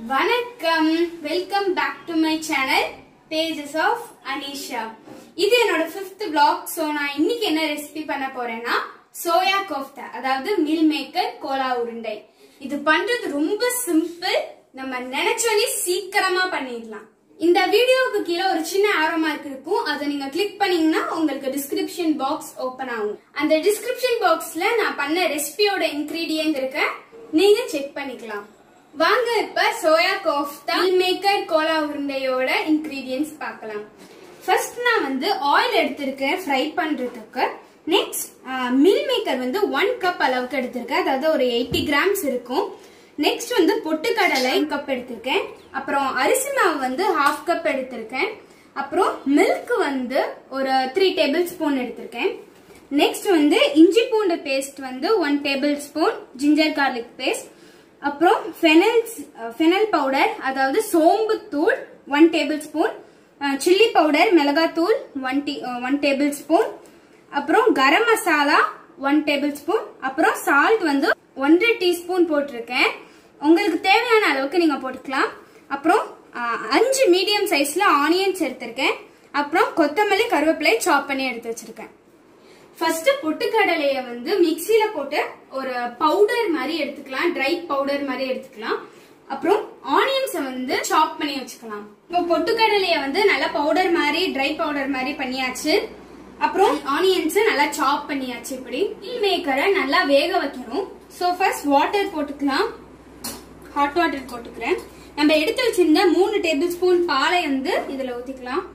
வணக்கம் welcome back to my channel pages of Anisha இது என்னோட ஃபிஃப்த் vlog ஸோ நான் இன்னைக்கு என்ன ரெசிபி பண்ண போறேன்னா சோயா கோஃப்தா அதாவது மில் மேக்கர் கோலா உருண்டை இது பண்றது ரொம்ப சிம்பிள் நம்ம நினைச்சோனே சீக்கிரமா பண்ணிடலாம் இந்த வீடியோவுக்கு கீழே ஒரு சின்ன ஆரோ மார்க் இருக்கும் அதை நீங்க கிளிக் பண்ணீங்கன்னா உங்களுக்கு டிஸ்கிரிப்ஷன் பாக்ஸ் ஓபன் ஆகும் அந்த டிஸ்கிரிப்ஷன் பாக்ஸ்ல நான் பண்ண ரெசிபியோட இன்கிரீடியன்ட் இருக்க நீங்க செக் பண்ணிக்கலாம் வாங்க இப்ப சோயா கோஃப்தா மேக்கர் கோலா உருண்டையோட இன்கிரீடியன்ஸ் பார்க்கலாம் ஃபர்ஸ்ட் நான் வந்து ஆயில் எடுத்திருக்கேன் ஃப்ரை பண்றதுக்கு நெக்ஸ்ட் மில் மேக்கர் வந்து ஒன் கப் அளவுக்கு எடுத்திருக்கேன் அதாவது ஒரு எயிட்டி கிராம்ஸ் இருக்கும் நெக்ஸ்ட் வந்து பொட்டுக்கடலை கப் எடுத்திருக்கேன் அப்புறம் அரிசி மாவு வந்து ஹாஃப் கப் எடுத்திருக்கேன் அப்புறம் மில்க் வந்து ஒரு த்ரீ டேபிள் ஸ்பூன் எடுத்திருக்கேன் நெக்ஸ்ட் வந்து இஞ்சி பூண்டு பேஸ்ட் வந்து one tablespoon ginger garlic paste அப்புறம் ஃபெனல் ஃபெனல் பவுடர் அதாவது சோம்பு தூள் one tablespoon chilli powder மிளகாத்தூள் one tea one tablespoon அப்புறம் garam masala one tablespoon அப்புறம் சால்ட் வந்து ஒன்றரை டீஸ்பூன் போட்டிருக்கேன் உங்களுக்கு தேவையான அளவுக்கு நீங்க போட்டுக்கலாம் அப்புறம் அஹ், அஞ்சு மீடியம் சைஸ்ல ஆனியன்ஸ் எடுத்திருக்கேன் அப்புறம் கொத்தமல்லி கருவேப்பிலை சாப் பண்ணி எடுத்து வச்சிருக்கேன் ஃபர்ஸ்ட் பொட்டுக்கடலைய வந்து மிக்ஸில போட்டு ஒரு பவுடர் மாதிரி எடுத்துக்கலாம் ட்ரை பவுடர் மாதிரி எடுத்துக்கலாம் அப்புறம் ஆனியன்ஸை வந்து சாப் பண்ணி வச்சுக்கலாம் இப்போ பொட்டுக்கடலைய வந்து நல்லா பவுடர் மாதிரி ட்ரை பவுடர் மாதிரி பண்ணியாச்சு அப்புறம் ஆனியன்ஸ் நல்லா சாப் பண்ணியாச்சு இப்படி மீல் மேக்கரை நல்லா வேக வைக்கணும் ஸோ ஃபர்ஸ்ட் வாட்டர் போட்டுக்கலாம் ஹாட் வாட்டர் போட்டுக்கிறேன் நம்ம எடுத்து வச்சிருந்த மூணு டேபிள் ஸ்பூன் பாலை வந்து இதுல ஊத்திக்கலாம்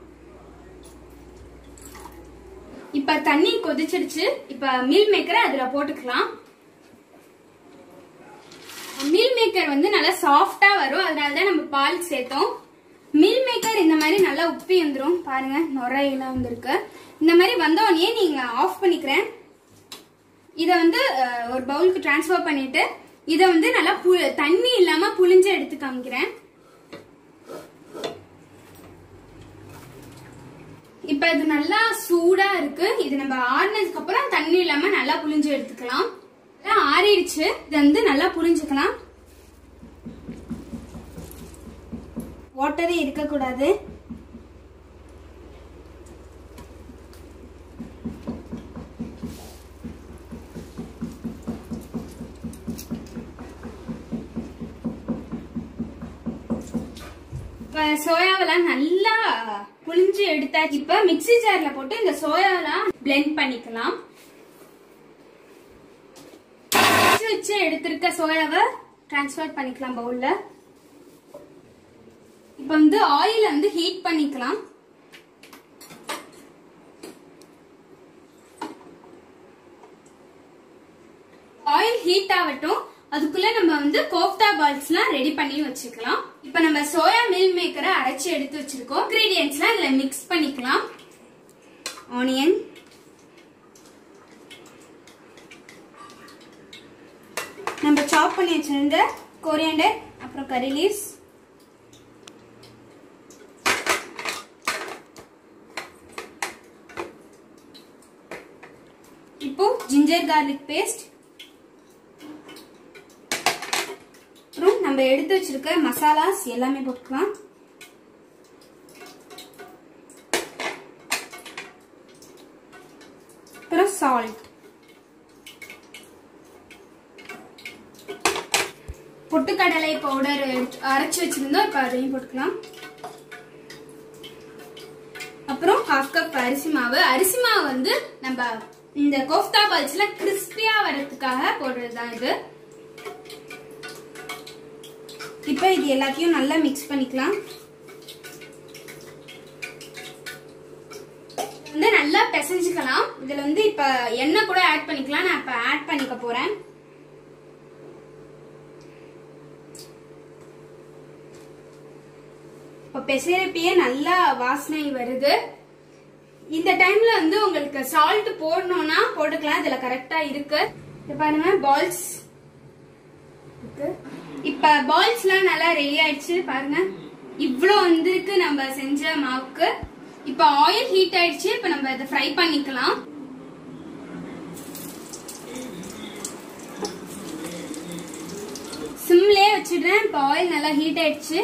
இப்ப தண்ணி கொதிச்சிடுச்சு இப்ப மீல் மேக்கரை அதுல போட்டுக்கலாம் மீல் மேக்கர் வந்து நல்லா சாஃப்டா வரும் அதனால தான் நம்ம பால் சேர்த்தோம் மீல் மேக்கர் இந்த மாதிரி நல்லா உப்பி வந்துரும் பாருங்க நுரையெல்லாம் வந்திருக்கு இந்த மாதிரி வந்தோடனே நீங்க ஆஃப் பண்ணிக்கிறேன் இத வந்து அஹ், ஒரு பவுலுக்கு டிரான்ஸ்ஃபர் பண்ணிட்டு இத வந்து நல்லா பு- தண்ணி இல்லாம புளிஞ்சு எடுத்து காமிக்கிறேன் இப்ப இது நல்லா சூடா இருக்கு இது நம்ம ஆறுனதுக்கு அப்புறம் தண்ணி இல்லாம நல்லா புளிஞ்சு எடுத்துக்கலாம் எல்லாம் ஆறிடுச்சு இது வந்து நல்லா புளிஞ்சுக்கலாம் வாட்டரே இருக்க கூடாது இப்ப சோயாவெல்லாம் நல்லா புளிஞ்சு எடுத்தாச்சு இப்ப மிக்ஸி ஜார்ல போட்டு இந்த சோயாவெல்லாம் blend பண்ணிக்கலாம் வச்சு வச்சு எடுத்திருக்க சோயாவை டிரான்ஸ்ஃபர் பண்ணிக்கலாம் பவுல்ல இப்ப வந்து ஆயில் வந்து ஹீட் பண்ணிக்கலாம் ஆயில் ஹீட் ஆகட்டும் அதுக்குள்ள நம்ம வந்து கோஃப்தா பால்ஸ்லாம் ரெடி பண்ணி வச்சுக்கலாம் இப்ப நம்ம சோயா மில் மேக்கரை அரைச்சு எடுத்து வச்சிருக்கோம் இன்கிரீடியன்ஸ்லாம் இதுல மிக்ஸ் பண்ணிக்கலாம் ஆனியன் நம்ம சாப் பண்ணி வச்சிருந்த கொரியாண்டர் அப்புறம் கரி லீவ்ஸ் இப்போ ஜிஞ்சர் கார்லிக் பேஸ்ட் அப்புறம் நம்ம எடுத்து வச்சிருக்க மசாலாஸ் எல்லாமே போட்டுக்கலாம் அப்புறம் சால்ட் பொட்டுக்கடலை பவுடர் அரைச்சு வச்சிருந்தோம் இப்ப அதையும் போட்டுக்கலாம் அப்புறம் ஹாஃப் கப் அரிசி மாவு அரிசி மாவு வந்து நம்ம இந்த கோஃப்தா பால்ஸ்ல கிறிஸ்பியா வரதுக்காக போடுறதுதான் இது இப்ப இது எல்லாத்தையும் நல்லா மிக்ஸ் பண்ணிக்கலாம் வந்து நல்லா பிசைஞ்சுக்கலாம் இதுல வந்து இப்ப எண்ணெய் கூட ஆட் பண்ணிக்கலாம் நான் இப்ப ஆட் பண்ணிக்க போறேன் இப்ப பெசரப்பியே நல்லா வாசனை வருது இந்த டைம்ல வந்து உங்களுக்கு சால்ட் போடணும்னா போட்டுக்கலாம் இதுல கரெக்டா இருக்கு இப்ப பாருங்க பால்ஸ் இருக்கு இப்ப பால்ஸ்லாம் நல்லா ரெடி ஆயிடுச்சு பாருங்க இவ்ளோ வந்திருக்கு நம்ம செஞ்ச மாவுக்கு இப்ப ஆயில் ஹீட் ஆயிடுச்சு இப்ப நம்ம இதை ஃப்ரை பண்ணிக்கலாம் சிம்லே வச்சிடுறேன் இப்போ ஆயில் நல்லா ஹீட் ஆயிடுச்சு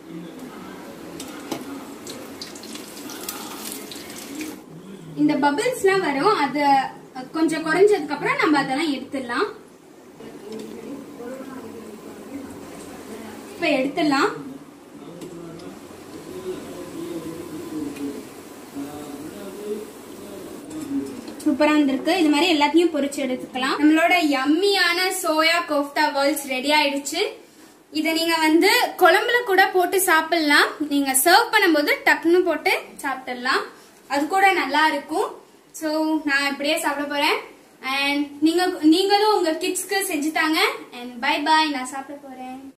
இந்த பபிள்ஸ்லாம் வரும் அது கொஞ்சம் குறைஞ்சதுக்கு அப்புறம் நம்ம அதெல்லாம் எடுத்துடலாம் இப்ப எடுத்துடலாம் சூப்பரா வந்திருக்கு இது மாதிரி எல்லாத்தையும் பொரிச்சு எடுத்துக்கலாம் நம்மளோட யம்மியான சோயா கோஃப்தா வேர்ல்ஸ் ரெடி ஆயிடுச்சு இத நீங்க வந்து குழம்புல கூட போட்டு சாப்பிடலாம் நீங்க சர்வ் பண்ணும்போது டக்குன்னு போட்டு சாப்பிட்டுடலாம் அது கூட நல்லா இருக்கும் சோ நான் இப்படியே சாப்பிட போறேன் அண்ட் நீங்க நீங்களும் உங்க கிட்ஸ்க்கு செஞ்சு தாங்க அண்ட் பை பாய் நான் சாப்பிட போறேன்